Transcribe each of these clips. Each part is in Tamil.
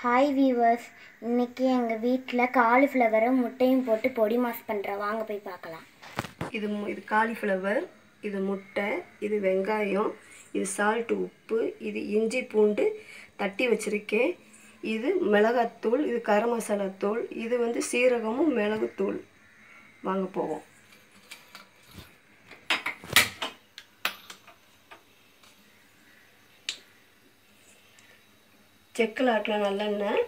ஹாய் வீவர்ஸ் இன்னைக்கு எங்கள் வீட்டில் காலிஃப்ளவரும் முட்டையும் போட்டு பொடி மாஸ் பண்ணுறேன் வாங்க போய் பார்க்கலாம் இது மு- இது காலிஃப்ளவர் இது முட்டை இது வெங்காயம் இது சால்ட்டு உப்பு இது இஞ்சி பூண்டு தட்டி வச்சுருக்கேன் இது மிளகாத்தூள் இது கரம் மசாலா தூள் இது வந்து சீரகமும் மிளகுத்தூள் வாங்க போவோம் செக்கில் ஆட்டின நல்லெண்ணெய்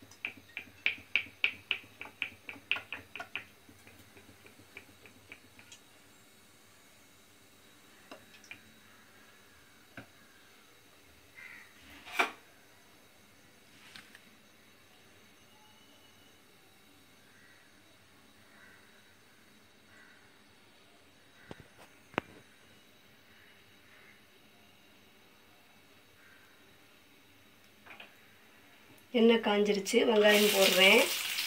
எண்ணெய் காஞ்சிருச்சு வெங்காயம் போடுறேன்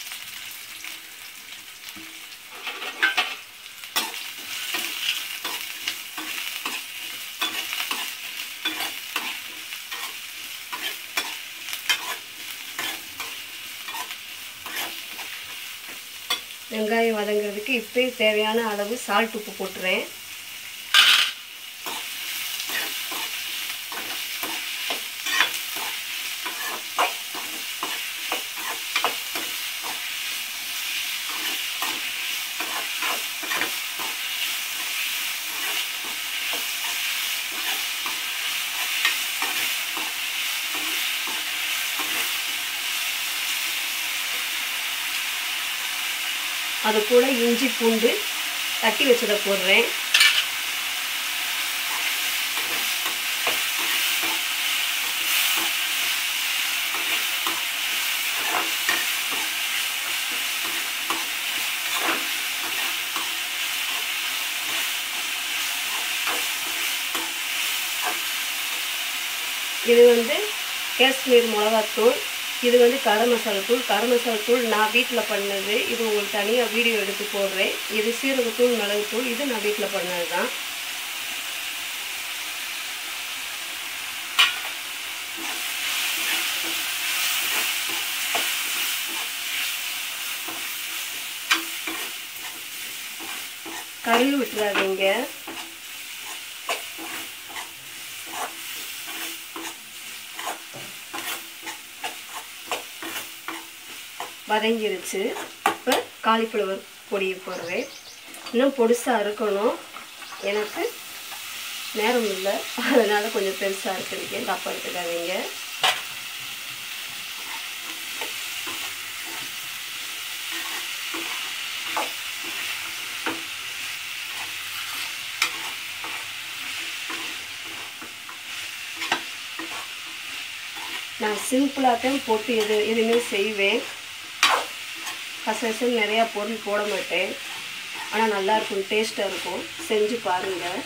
வெங்காயம் வதங்குறதுக்கு இப்போயே தேவையான அளவு சால்ட் உப்பு போட்டுறேன் அது கூட இஞ்சி பூண்டு தட்டி வச்சதை போடுறேன் இது வந்து காஷ்மீர் மிளகாத்தூள் இது வந்து கரம் மசாலா தூள் கரம் மசாலா தூள் நான் வீட்டில் பண்ணது இது உங்களுக்கு தனியாக வீடியோ எடுத்து போடுறேன் இது சீரகத்தூள் மிளகுத்தூள் இது நான் வீட்டில் பண்ணது தான் கழுவி விட்டுறாதீங்க வதங்கிருச்சு இப்போ காலிஃப்ளவர் பொடியை போடுறேன் இன்னும் பொடிசாக இருக்கணும் எனக்கு நேரம் இல்லை அதனால் கொஞ்சம் பெருசாக இருக்குதுக்கேன் தப்பாக எடுத்துக்காதீங்க நான் சிம்பிளாக தான் போட்டு எது எதுவுமே செய்வேன் கசகசன்னு நிறையா பொருள் போட மாட்டேன் ஆனால் நல்லா இருக்கும் டேஸ்ட்டாக இருக்கும் செஞ்சு பாருங்கள்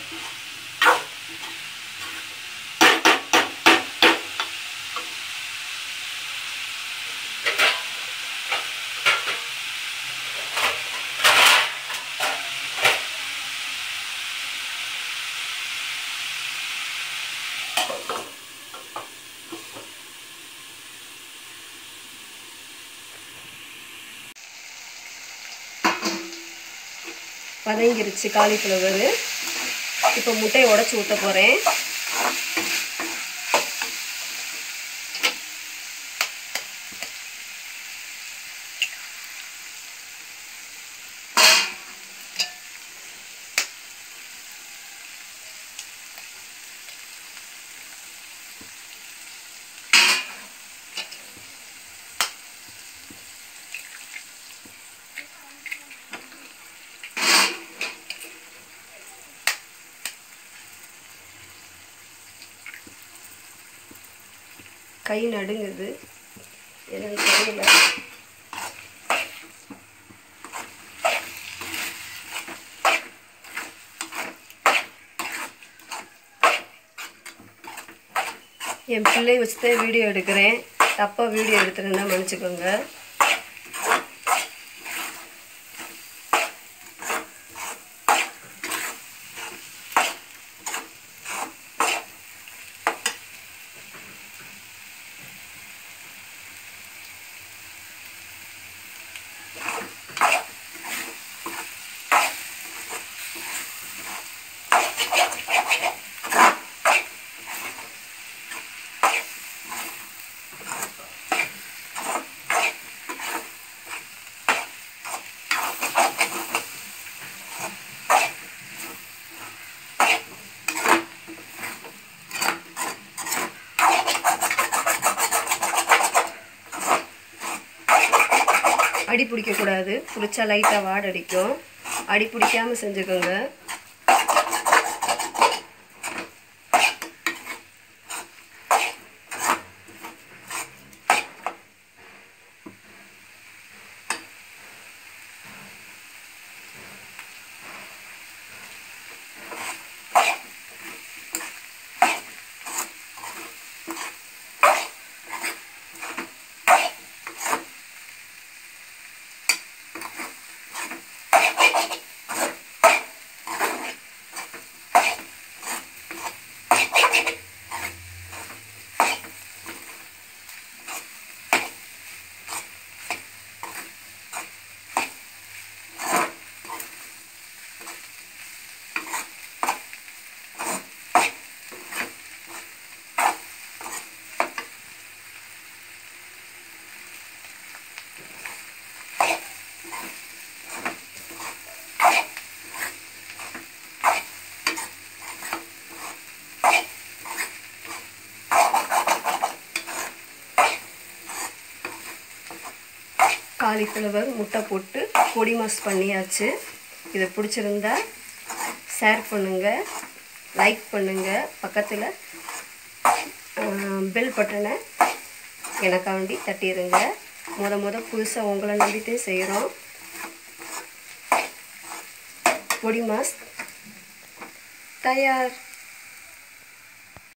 வதங்கிருச்சு காலிஃப்ளவர் இப்போ முட்டையை உடச்சி ஊற்ற போகிறேன் கை நடுங்குது என்னன்னு தெரியல என் பிள்ளை வச்சு தான் வீடியோ எடுக்கிறேன் தப்பாக வீடியோ எடுத்துருந்தா மன்னிச்சுக்கோங்க அடி பிடிக்கக்கூடாது பிடிச்சா லைட்டாக வாடடிக்கும் அடி பிடிக்காமல் செஞ்சுக்கோங்க காலிஃப்ளவர் முட்டை போட்டு பொடி மாஸ் பண்ணியாச்சு இதை பிடிச்சிருந்தா ஷேர் பண்ணுங்கள் லைக் பண்ணுங்கள் பக்கத்தில் பெல் பட்டனை எனக்காண்டி தட்டிடுங்க முத முத புதுசாக உங்களை நம்பிட்டு செய்கிறோம் பொடி மாஸ் தயார்